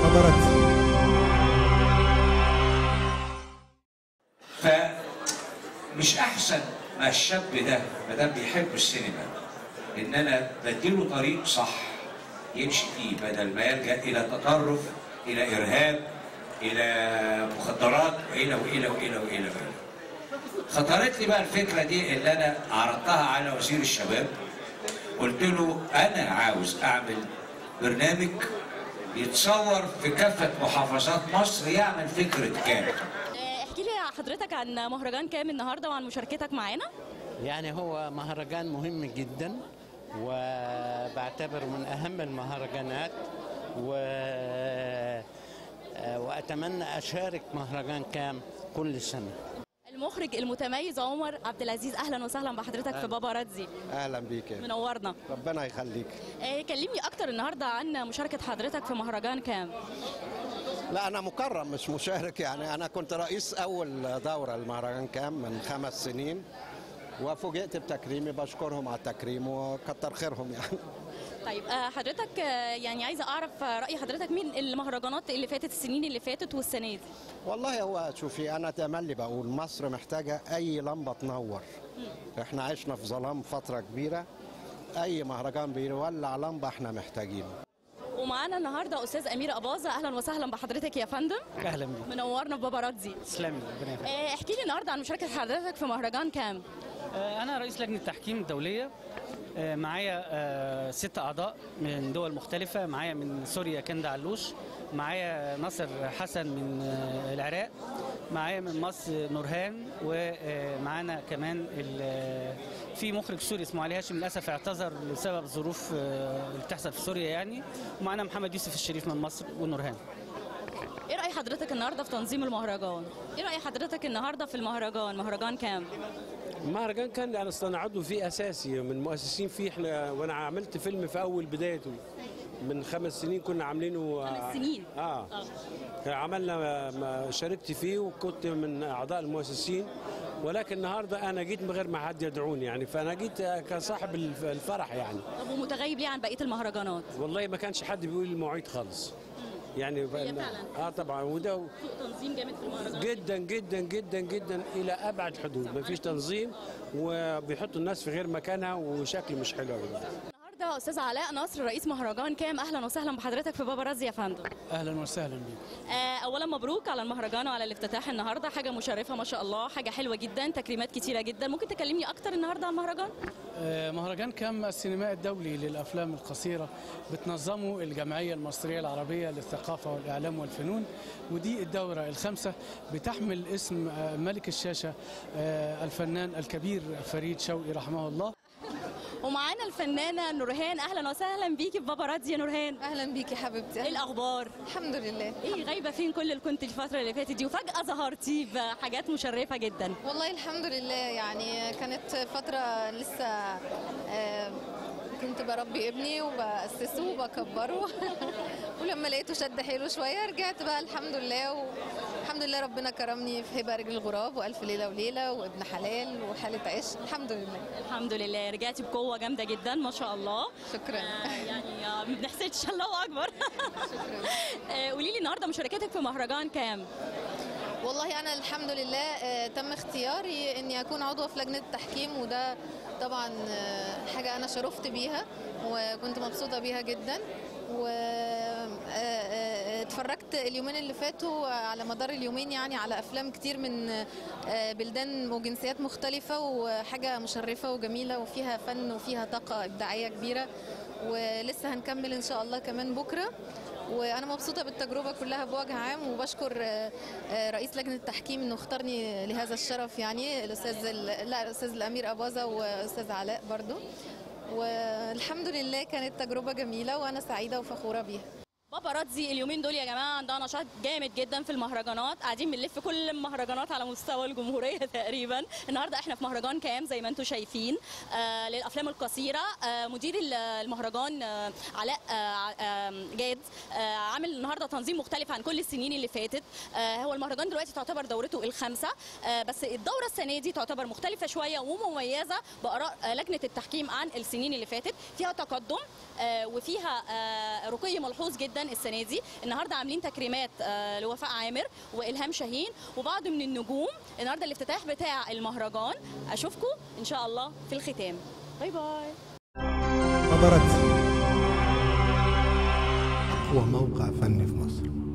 باباراتزي فمش احسن ما الشاب ده ما دام بيحب السينما ان انا بديله طريق صح يمشي فيه بدل ما يلجا الى تطرف الى ارهاب الى مخدرات والى والى والى والى والى خطرت لي بقى الفكره دي اللي انا عرضتها على وزير الشباب قلت له انا عاوز اعمل برنامج يتصور في كافه محافظات مصر يعمل فكره كامل احكي لي حضرتك عن مهرجان كام النهارده وعن مشاركتك معانا يعني هو مهرجان مهم جدا وبعتبره من أهم المهرجانات و وأتمنى أشارك مهرجان كام كل سنة المخرج المتميز عمر عبد العزيز اهلا وسهلا بحضرتك في بابا رادزي اهلا بيك منورنا ربنا يخليك آه، كلمني اكتر النهارده عن مشاركه حضرتك في مهرجان كام لا انا مكرم مش مشارك يعني انا كنت رئيس اول دوره المهرجان كام من خمس سنين وفوجئت بتكريمي بشكرهم على التكريم وكتر خيرهم يعني طيب آه، حضرتك آه، يعني عايزه اعرف آه، راي حضرتك مين المهرجانات اللي فاتت السنين اللي فاتت والسنه دي والله هو شوفي انا تملي بقول مصر محتاجه اي لمبه تنور احنا عشنا في ظلام فتره كبيره اي مهرجان بيولع لمبه احنا محتاجينه ومعانا النهارده استاذ امير اباظه اهلا وسهلا بحضرتك يا فندم اهلا بيك منورنا في بابا رادزي تسلمي ربنا يخليك آه، احكي لي النهارده عن مشاركه حضرتك في مهرجان كام آه، انا رئيس لجنه التحكيم الدوليه آه، معايا آه، ست اعضاء من دول مختلفه معايا من سوريا كندا علوش معايا ناصر حسن من آه، العراق معايا من مصر نورهان ومعانا كمان ال- في مخرج سوري اسمه علي هاشم للاسف اعتذر بسبب ظروف آه، اللي بتحصل في سوريا يعني ومعانا محمد يوسف الشريف من مصر ونورهان ايه راي حضرتك النهارده في تنظيم المهرجان ايه راي حضرتك النهارده في المهرجان مهرجان كام المهرجان كان انا اصلا عضو فيه اساسي من مؤسسين فيه احنا وانا عملت فيلم في اول بدايته من خمس سنين كنا عاملينه خمس سنين؟ اه, آه. عملنا ما شاركت فيه وكنت من اعضاء المؤسسين ولكن النهارده انا جيت من غير ما حد يدعوني يعني فانا جيت كصاحب الف- الفرح يعني طب ومتغيب ليه عن بقيه المهرجانات والله ما كانش حد بيقول المواعيد خالص يعني هي فعلاً. اه طبعا وده سوء تنظيم جامد في المهرجانات جدا جدا جدا جدا الى ابعد حدود ما فيش تنظيم وبيحطوا الناس في غير مكانها وشكل مش حلو أبداً. النهارده استاذ علاء نصر رئيس مهرجان كام اهلا وسهلا بحضرتك في بابا رازي يا فندم اهلا وسهلا بيك آه، اولا مبروك على المهرجان وعلى الافتتاح النهارده حاجه مشرفه ما شاء الله حاجه حلوه جدا تكريمات كتيره جدا ممكن تكلمني اكتر النهارده عن المهرجان آه، مهرجان كام السينمائي الدولي للأفلام القصيرة بتنظمه الجمعية المصرية العربية للثقافة والإعلام والفنون ودي الدورة الخامسة بتحمل اسم آه، ملك الشاشة آه، الفنان الكبير فريد شوقي رحمه الله ومعانا الفنانه نورهان اهلا وسهلا بيكي في بابا رادزي يا نورهان اهلا بيكي حبيبتي ايه الاخبار الحمد لله ايه غايبه فين كل اللي كنت الفتره اللي فاتت دي وفجاه ظهرتي بحاجات مشرفه جدا والله الحمد لله يعني كانت فتره لسه آه، كنت بربي ابني وبأسسه وبكبره ولما لقيته شد حيله شويه رجعت بقى الحمد لله والحمد لله ربنا كرمني في هبه رجل الغراب والف ليله وليله وابن حلال وحاله عشق الحمد لله الحمد لله رجعتي بقوه جامده جدا ما شاء الله شكرا آه، يعني آه، ما بنحسدش الله اكبر شكرا آه، قولي لي النهارده مشاركتك في مهرجان كام والله انا الحمد لله آه، تم اختياري اني اكون عضوه في لجنه التحكيم وده طبعا آه، حاجه انا شرفت بيها وكنت مبسوطه بيها جدا و آه، آه، اتفرجت اليومين اللي فاتوا على مدار اليومين يعني على افلام كتير من آه، بلدان وجنسيات مختلفه وحاجه مشرفه وجميله وفيها فن وفيها طاقه ابداعيه كبيره ولسه هنكمل ان شاء الله كمان بكره وانا مبسوطه بالتجربه كلها بوجه عام وبشكر آه، آه، رئيس لجنه التحكيم انه اختارني لهذا الشرف يعني الاستاذ ال- لا الاستاذ الامير اباظه واستاذ علاء برضو والحمد لله كانت تجربه جميله وانا سعيده وفخوره بيها بابا رادزي اليومين دول يا جماعه عندها نشاط جامد جدا في المهرجانات قاعدين بنلف كل المهرجانات على مستوى الجمهوريه تقريبا النهارده احنا في مهرجان كام زي ما انتم شايفين آه للافلام القصيره آه مدير ال- المهرجان آه علاء آه آه جاد آه عامل النهارده تنظيم مختلف عن كل السنين اللي فاتت آه هو المهرجان دلوقتي تعتبر دورته الخامسه آه بس الدوره السنه دي تعتبر مختلفه شويه ومميزه باراء آه لجنه التحكيم عن السنين اللي فاتت فيها تقدم آه وفيها آه رقي ملحوظ جدا جدا السنه دي النهارده عاملين تكريمات آه، لوفاء عامر والهام شاهين وبعض من النجوم النهارده الافتتاح بتاع المهرجان اشوفكم ان شاء الله في الختام باي باي نظرت أقوى موقع فني في مصر